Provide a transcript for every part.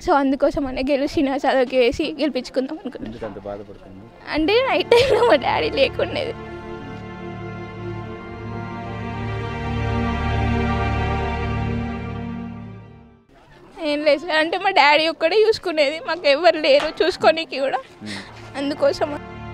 So అందుకోసం అనే గెలిచిన చదువుకి వేసి గెలిపించుకుందాం అనుకున్నాం ఎందుకు అంత బాధపడుతుంది అంటే నైట్ టైంలో మా డాడీ లేకుండేది ఏం లేదు సార్ అంటే మా డాడీ ఒక్కడే చూసుకునేది మాకు ఎవరు లేరు చూసుకోనికి కూడా అందుకోసం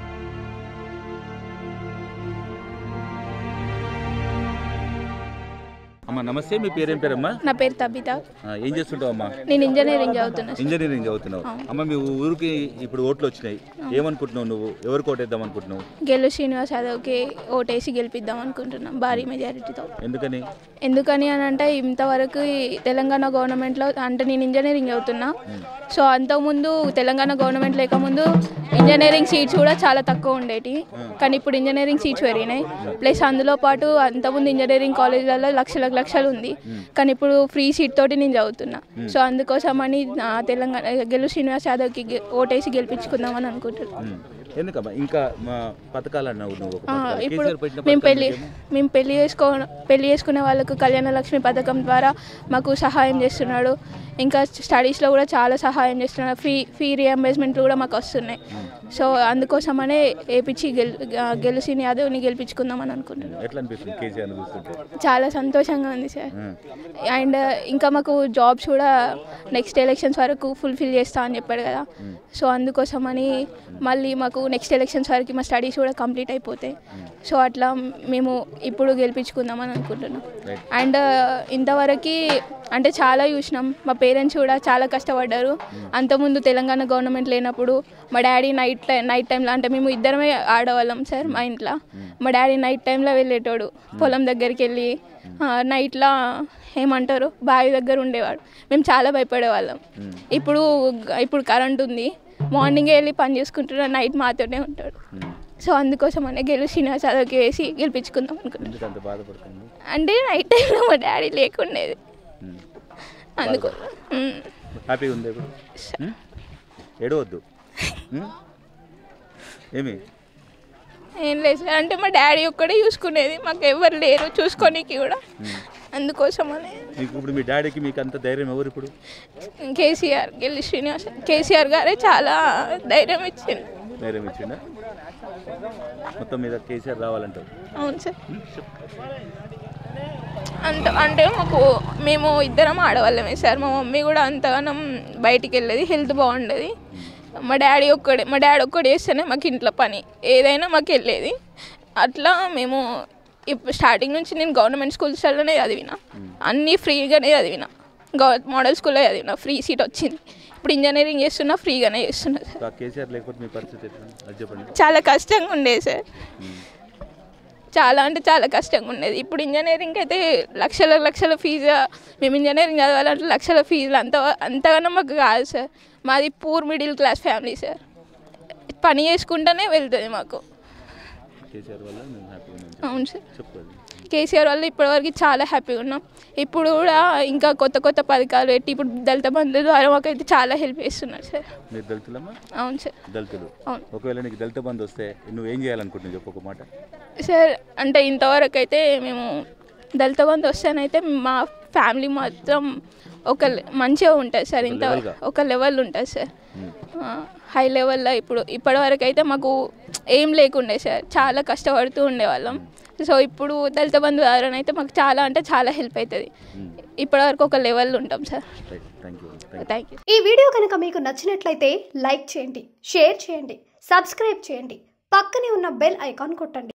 అమ్మ నమస్తే మీ పేరేం పేరమ్మా నా పేరు తబిత ఆ, ఏం చేస్తుంటావు అమ్మా నేను ఇంజనీరింగ్ చదువుతున్నా సార్ ఇంజనీరింగ్ చదువుతున్నావు అమ్మ మీ ఊరికి ఇప్పుడు ఓట్లు వచ్చినాయి ఏమనుకుంటున్నావు నువ్వు ఎవరు కోటేద్దాం అనుకుంటున్నావు గెలు శ్రీనివాస్ యాదవ్కి ఓటేసి గెలిపిద్దాం అనుకుంటున్నాం భారీ మెజారిటీతో ఎందుకని ఎందుకని అని అంటే ఇంతవరకు ఈ తెలంగాణ గవర్నమెంట్లో అంటే నేను ఇంజనీరింగ్ చదువుతున్నా సో అంతకుముందు తెలంగాణ గవర్నమెంట్ లేకముందు ఇంజనీరింగ్ సీట్స్ కూడా చాలా తక్కువ ఉండేటి కానీ ఇప్పుడు ఇంజనీరింగ్ సీట్స్ పెరిగినాయి ప్లస్ అందులో పాటు అంతకుముందు ఇంజనీరింగ్ కాలేజీలలో లక్షల లక్షలు ఉంది కానీ ఇప్పుడు ఫ్రీ సీట్ తోటి నేను చదువుతున్నా సో అందుకోసమని నా తెలంగాణ గెలు శ్రీనివాస్ యాదవ్కి గె- ఓటేసి గెలిపించుకుందామని అనుకుంటున్నాను ఉమ్. ఎందుకమ్మా ఇంకా మా పథకాలు అన్నావు నువ్వు ఒక ఆ, పథకాలు. ఇప్పుడు కేసీఆర్ పెట్టిన మేము పథకాలు పెళ్లి నీకేమో? మేము పెళ్లి చేసుకో పెళ్లి చేసుకునే వాళ్ళకు కళ్యాణ లక్ష్మి పథకం ద్వారా మాకు సహాయం చేస్తున్నాడు ఇంకా స్టడీస్లో కూడా చాలా సహాయం చేస్తున్నాడు ఫీ ఫీ రియంబర్స్మెంట్లు కూడా మాకు వస్తున్నాయి సో అందుకోసమనే ఏపిచ్చి గెల్ గెలిచిన యాదవ్ని గెలిపించుకుందామని అనుకుంటున్నాను ఎట్లా అనిపిస్తుంది కేసీఆర్ చూస్తుంటే చాలా సంతోషంగా ఉంది సార్ ఉమ్. అండ్ ఇంకా మాకు జాబ్స్ కూడా నెక్స్ట్ ఎలక్షన్స్ వరకు ఫుల్ఫిల్ చేస్తా అని చెప్పాడు కదా సో అందుకోసమని మళ్ళీ మాకు నెక్స్ట్ ఎలక్షన్స్ వరకు మా స్టడీస్ కూడా కంప్లీట్ అయిపోతాయి సో అట్లా మేము ఇప్పుడు గెలిపించుకుందామని అనుకుంటున్నాం Right. అండ్ ఇంతవరకు అంటే చాలా చూసినాం మా పేరెంట్స్ కూడా చాలా కష్టపడ్డారు అంతకుముందు తెలంగాణ గవర్నమెంట్ లేనప్పుడు మా డాడీ నైట్ టై నైట్ టైంలో అంటే మేము ఇద్దరమే ఆడవాళ్ళం సార్ మా ఇంట్లో మా డాడీ నైట్ టైంలో వెళ్ళేటోడు పొలం దగ్గరికి వెళ్ళి నైట్లో ఏమంటారు బావి దగ్గర ఉండేవాడు మేము చాలా భయపడేవాళ్ళం ఇప్పుడు ఇప్పుడు కరెంట్ ఉంది మార్నింగే వెళ్ళి పని చేసుకుంటున్నా నైట్ మాతోనే ఉంటాడు ఉమ్. సో అందుకోసం అనే గెలిచిన చదువుకి వేసి గెలిపించుకుందాం అనుకున్నాం ఎందుకు అంత బాధపడుతుంది అంటే నైట్ టైంలో మా డాడీ లేకుండేది ఉమ్. అందుకో ఉమ్. హ్యాపీగా ఉంది ఇప్పుడు ఉమ్? ఏడవద్దు ఉమ్? ఏమి ఏం లేదు సార్ అంటే మా డాడీ ఒక్కడే చూసుకునేది మాకు ఎవరు లేరు చూసుకోనికి కూడా అందుకోసమని మీకు ఇప్పుడు మీ డాడీకి మీకు అంత ధైర్యం ఎవరు ఇప్పుడు కేసీఆర్ గెలి శ్రీనివాస్ కేసీఆర్ గారే చాలా ధైర్యం ఇచ్చింది ధైర్యం ఇచ్చిండా మొత్తం మీద కేసీఆర్ రావాలంటావు అవును సార్ అంత అంటే మాకు మేము ఇద్దరం ఆడవాళ్ళమే సార్ మా మమ్మీ కూడా అంతగానం బయటికి వెళ్ళేది హెల్త్ బాగుండేది మా డాడీ ఒక్కడే మా డాడీ ఒక్కడే చేస్తేనే మాకు ఇంట్లో పని ఏదైనా మాకు వెళ్ళేది అట్లా మేము ఇప్పుడు స్టార్టింగ్ నుంచి నేను గవర్నమెంట్ స్కూల్స్లోనే చదివిన అన్నీ ఫ్రీగానే చదివిన గవర్ మోడల్ స్కూల్లో చదివిన ఫ్రీ సీట్ వచ్చింది ఇప్పుడు ఇంజనీరింగ్ చేస్తున్నా ఫ్రీగానే చేస్తున్నా సార్ ఆ కేసీఆర్ లేకపోతే మీ పరిస్థితి ఎట్లా అది చెప్పండి చాలా కష్టంగా ఉండేది సార్ చాలా అంటే చాలా కష్టంగా ఉండేది ఇప్పుడు ఇంజనీరింగ్ అయితే లక్షల లక్షల ఫీజు మేము ఇంజనీరింగ్ చదవాలంటే లక్షల ఫీజులు అంత అంతగానో మాకు కాదు సార్ మాది poor middle class family sir పని చేసుకుంటూనే వెళ్తుంది మాకు కేసీఆర్ వల్ల మేము హ్యాపీగా ఉన్నాం అవును సార్ చెప్పు అది కేసీఆర్ వల్ల ఇప్పటివరకు చాలా హ్యాపీగా ఉన్నాం ఇప్పుడు కూడా ఇంకా కొత్త కొత్త పథకాలు పెట్టి ఇప్పుడు దళిత బంధు ద్వారా మాకైతే చాలా హెల్ప్ చేస్తున్నారు సార్ మీరు దళితులమ్మా అవును సార్ దళితులు అవును ఒకవేళ నీకు దళిత బంధు వస్తే నువ్వు ఏం చేయాలనుకుంటున్నావు చెప్పు ఒక మాట సార్ అంటే ఇంతవరకు అయితే మేము దళిత బంధు వస్తేనైతే మా ఫ్యామిలీ మాత్రం ఒక లె- మంచిగా ఉంటుంది సార్ ఇంత levelగా. ఒక లెవెల్ ఉంటుంది సార్ ఉమ్. హై లెవెల్లో ఇప్పుడు ఇప్పటివరకు అయితే మాకు ఏం లేకుండే సార్ చాలా కష్టపడుతూ ఉండేవాళ్ళం సో ఇప్పుడు దళిత బంధు ద్వారా అయితే మాకు చాలా అంటే చాలా హెల్ప్ అవుతుంది ఇప్పటివరకు ఒక లెవెల్లో ఉంటాం sir right thank you thank you thank you ఈ వీడియో కనుక మీకు నచ్చినట్లయితే లైక్ చేయండి షేర్ చేయండి సబ్స్క్రైబ్ చేయండి పక్కనే ఉన్న బెల్ ఐకాన్ కొట్టండి